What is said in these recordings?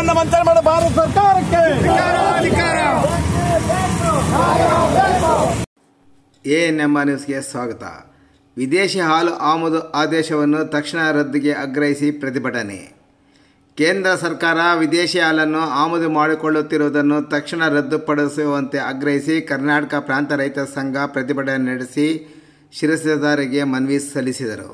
ಹಾಲನ್ನ ವಂಚನೆ ಮಾಡೋ ಭಾರತ ಸರ್ಕಾರಕ್ಕೆ ಎ ನಮ್ಮ ನ್ಯೂಸ್ಗೆ ಸ್ವಾಗತ ವಿದೇಶಿ ಹಾಲು ಆಮದು ಆದೇಶವನ್ನು ತಕ್ಷಣ ರದ್ದಿಗೆ ಆಗ್ರಹಿಸಿ ಪ್ರತಿಭಟನೆ ಕೇಂದ್ರ ಸರ್ಕಾರ ವಿದೇಶಿ ಹಾಲನ್ನು ಆಮದು ಮಾಡಿಕೊಳ್ಳುತ್ತಿರುವುದನ್ನು ತಕ್ಷಣ ರದ್ದುಪಡಿಸುವಂತೆ ಆಗ್ರಹಿಸಿ ಕರ್ನಾಟಕ ಪ್ರಾಂತ ರೈತ ಸಂಘ ಪ್ರತಿಭಟನೆ ನಡೆಸಿ ಶಿರಸ್ತೆದಾರಿಗೆ ಮನವಿ ಸಲ್ಲಿಸಿದರು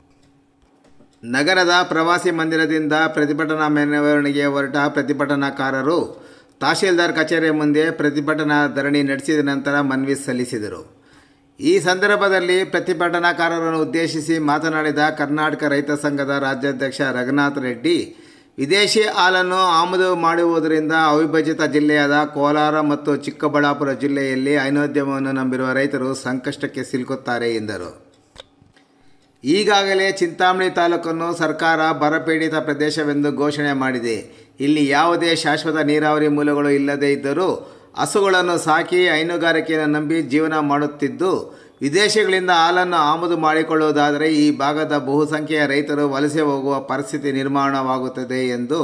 ನಗರದ ಪ್ರವಾಸಿ ಮಂದಿರದಿಂದ ಪ್ರತಿಭಟನಾ ಮೆರವಣಿಗೆ ಹೊರಟ ಪ್ರತಿಭಟನಾಕಾರರು ತಹಶೀಲ್ದಾರ್ ಕಚೇರಿ ಮುಂದೆ ಪ್ರತಿಭಟನಾ ಧರಣಿ ನಡೆಸಿದ ನಂತರ ಮನವಿ ಸಲ್ಲಿಸಿದರು ಈ ಸಂದರ್ಭದಲ್ಲಿ ಪ್ರತಿಭಟನಾಕಾರರನ್ನು ಉದ್ದೇಶಿಸಿ ಮಾತನಾಡಿದ ಕರ್ನಾಟಕ ರೈತ ಸಂಘದ ರಾಜ್ಯಾಧ್ಯಕ್ಷ ರಘುನಾಥ್ ರೆಡ್ಡಿ ವಿದೇಶಿ ಹಾಲನ್ನು ಆಮದು ಮಾಡುವುದರಿಂದ ಅವಿಭಜಿತ ಜಿಲ್ಲೆಯಾದ ಕೋಲಾರ ಮತ್ತು ಚಿಕ್ಕಬಳ್ಳಾಪುರ ಜಿಲ್ಲೆಯಲ್ಲಿ ಹೈನೋದ್ಯಮವನ್ನು ನಂಬಿರುವ ರೈತರು ಸಂಕಷ್ಟಕ್ಕೆ ಸಿಲುಕುತ್ತಾರೆ ಎಂದರು ಈಗಾಗಲೇ ಚಿಂತಾಮಣಿ ತಾಲೂಕನ್ನು ಸರ್ಕಾರ ಬರಪೀಡಿತ ಪ್ರದೇಶವೆಂದು ಘೋಷಣೆ ಮಾಡಿದೆ ಇಲ್ಲಿ ಯಾವುದೇ ಶಾಶ್ವತ ನೀರಾವರಿ ಮೂಲಗಳು ಇಲ್ಲದೇ ಇದ್ದರೂ ಹಸುಗಳನ್ನು ಸಾಕಿ ಹೈನುಗಾರಿಕೆಯನ್ನು ನಂಬಿ ಜೀವನ ಮಾಡುತ್ತಿದ್ದು ವಿದೇಶಗಳಿಂದ ಹಾಲನ್ನು ಆಮದು ಮಾಡಿಕೊಳ್ಳುವುದಾದರೆ ಈ ಭಾಗದ ಬಹುಸಂಖ್ಯೆಯ ರೈತರು ವಲಸೆ ಹೋಗುವ ಪರಿಸ್ಥಿತಿ ನಿರ್ಮಾಣವಾಗುತ್ತದೆ ಎಂದು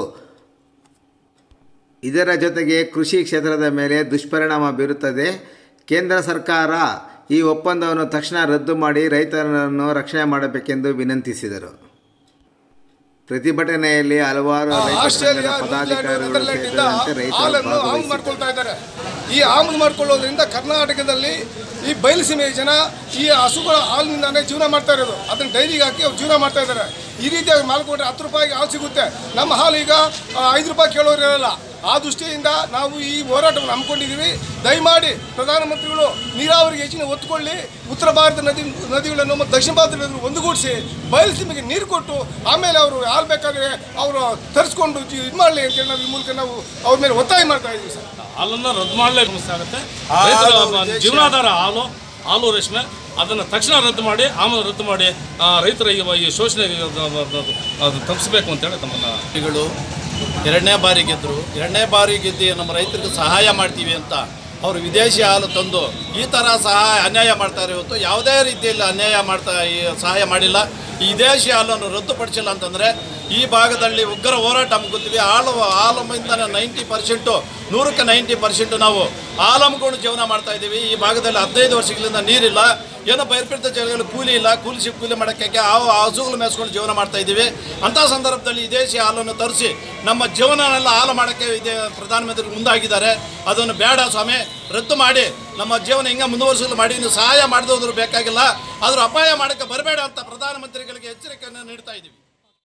ಇದರ ಜೊತೆಗೆ ಕೃಷಿ ಕ್ಷೇತ್ರದ ಮೇಲೆ ದುಷ್ಪರಿಣಾಮ ಬೀರುತ್ತದೆ ಕೇಂದ್ರ ಸರ್ಕಾರ ಈ ಒಪ್ಪಂದವನ್ನು ತಕ್ಷಣ ರದ್ದು ಮಾಡಿ ರೈತರನ್ನು ರಕ್ಷಣೆ ಮಾಡಬೇಕೆಂದು ವಿನಂತಿಸಿದರು ಪ್ರತಿಭಟನೆಯಲ್ಲಿ ಹಲವಾರು ರೈತ ಆಸ್ಟ್ರೇಲಿಯಾ ಸಂಘದ ಪದಾಧಿಕಾರಿಗಳು ನೆದರ್ಲ್ಯಾಂಡ್ ಇಂದ ಸೇರಿದಂತೆ ರೈತರು ಹಾಲನ್ನು ಆಮದು ಭಾಗವಹಿಸಿದರು ಮಾಡ್ಕೊಳ್ತಾ ಇದ್ದಾರೆ ಈ ಆಮದು ಮಾಡ್ಕೊಳ್ಳೋದ್ರಿಂದ ಕರ್ನಾಟಕದಲ್ಲಿ ಈ ಬಯಲುಸೀಮೆಯ ಜನ ಈ ಹಸುಗಳ ಹಾಲಿನಿಂದಾನೇ ಜೀವನ ಮಾಡ್ತಾ ಇರೋದು ಅದನ್ನ ಡೈರಿಗೆ ಹಾಕಿ ಅವ್ರು ಜೀವನ ಮಾಡ್ತಾ ಇದ್ದಾರೆ ಈ ರೀತಿಯಾಗಿ ಮಾಲ್ಕೊಂಡ್ರೆ ಹತ್ತು ರೂಪಾಯಿಗೆ ಹಾಲು ಸಿಗುತ್ತೆ ನಮ್ಮ ಹಾಲು ಈಗ ಆ, ಐದು ರೂಪಾಯಿ ಕೇಳೋರು ಇರಲ್ಲ ಆ ದೃಷ್ಟಿಯಿಂದ ನಾವು ಈ ಹೋರಾಟವನ್ನು ಹಮ್ಮಿಕೊಂಡಿದ್ದೀವಿ ದಯಮಾಡಿ ಪ್ರಧಾನಮಂತ್ರಿಗಳು ನೀರಾವರಿಗೆ ಹೆಚ್ಚಿನ ಒತ್ತುಕೊಳ್ಳಿ ಉತ್ತರ ಭಾರತ ನದಿ ನದಿಗಳನ್ನು ಮತ್ತು ದಕ್ಷಿಣ ಭಾರತ ನದಿಗಳನ್ನು ಒಂದುಗೂಡಿಸಿ ಬಯಲುಸೀಮೆಗೆ ನೀರು ಕೊಟ್ಟು ಆಮೇಲೆ ಅವರು ಹಾಲು ಬೇಕಾದರೆ ಅವರು ತರಿಸ್ಕೊಂಡು ಇದು ಮಾಡಲಿ ಅಂತೇಳಿ ನಾವು ಈ ಮೂಲಕ ನಾವು ಅವ್ರ ಮೇಲೆ ಒತ್ತಾಯ ಮಾಡ್ತಾ ಇದ್ದೀವಿ ಸರ್ ಹಾಲನ್ನು ರದ್ದು ಮಾಡಲೇ ಆಗುತ್ತೆ ರೈತರ ಜೀವನಾಧಾರ ಹಾಲು ಹಾಲು ರೇಷ್ಮೆ ಅದನ್ನು ತಕ್ಷಣ ರದ್ದು ಮಾಡಿ ಆಮೇಲೆ ರದ್ದು ಮಾಡಿ ಆ, ರೈತರ ಈ ಈ ಶೋಷಣೆಗೆ ಅದು- ಅದು- ಅದು- ಅದು ತಪ್ಪಿಸಬೇಕು ಅಂತೇಳಿ ತಮ್ಮನ್ನು ಗಳು ಎರಡನೇ ಬಾರಿ ಗೆದ್ದರು ಎರಡನೇ ಬಾರಿ ಗೆದ್ದು ನಮ್ಮ ರೈತರಿಗೆ ಸಹಾಯ ಮಾಡ್ತೀವಿ ಅಂತ ಅವರು ವಿದೇಶಿ ಹಾಲು ತಂದು ಈ ಥರ ಸಹಾಯ ಅನ್ಯಾಯ ಮಾಡ್ತಾರೆ ಇವತ್ತು ಯಾವುದೇ ರೀತಿಯಲ್ಲಿ ಅನ್ಯಾಯ ಮಾಡ್ತಾ ಈ ಸಹಾಯ ಮಾಡಿಲ್ಲ ಈ ವಿದೇಶಿ ಹಾಲನ್ನು ರದ್ದುಪಡಿಸಿಲ್ಲ ಅಂತಂದರೆ ಈ ಭಾಗದಲ್ಲಿ ಉಗ್ರ ಹೋರಾಟ ಹಮ್ಮಿಕೊತೀವಿ ಹಾಲು ಹಾಲಮ್ಮಿಂದ ನೈಂಟಿ ಪರ್ಸೆಂಟು ನೂರಕ್ಕೆ ನೈಂಟಿ ಪರ್ಸೆಂಟು ನಾವು ಹಾಲು ಹಮ್ಮಿಕೊಂಡು ಜೀವನ ಮಾಡ್ತಾ ಇದ್ದೀವಿ ಈ ಭಾಗದಲ್ಲಿ ಹದಿನೈದು ವರ್ಷಗಳಿಂದ ನೀರಿಲ್ಲ ಏನೋ ಬೈರ್ಪೀಡಿತ ಜಾಗಗಳಲ್ಲಿ ಕೂಲಿ ಇಲ್ಲ ಕೂಲಿ ಸಿಕ್ಕ ಕೂಲಿ ಮಾಡೋಕ್ಕೆ ಆ ಹಸುಗಳು ಮೇಯಿಸ್ಕೊಂಡು ಜೀವನ ಮಾಡ್ತಾ ಇದ್ದೀವಿ ಅಂಥ ಸಂದರ್ಭದಲ್ಲಿ ವಿದೇಶಿ ಹಾಲನ್ನು ತರಿಸಿ ನಮ್ಮ ಜೀವನನೆಲ್ಲ ಹಾಲು ಮಾಡೋಕ್ಕೆ ಇದೇ ಪ್ರಧಾನಮಂತ್ರಿ ಮುಂದಾಗಿದ್ದಾರೆ ಅದನ್ನು ಬೇಡ ಸ್ವಾಮಿ ರದ್ದು ಮಾಡಿ ನಮ್ಮ ಜೀವನ ಹಿಂಗೆ ಮುಂದುವರಿಸಲು ಮಾಡಿ ನೀವು ಸಹಾಯ ಮಾಡಿದೋದ್ರು ಬೇಕಾಗಿಲ್ಲ ಆದರೂ ಅಪಾಯ ಮಾಡೋಕ್ಕೆ ಬರಬೇಡ ಅಂತ ಪ್ರಧಾನಮಂತ್ರಿಗಳಿಗೆ ಎಚ್ಚರಿಕೆಯನ್ನು ನೀಡ್ತಾ ಇದ್ದೀವಿ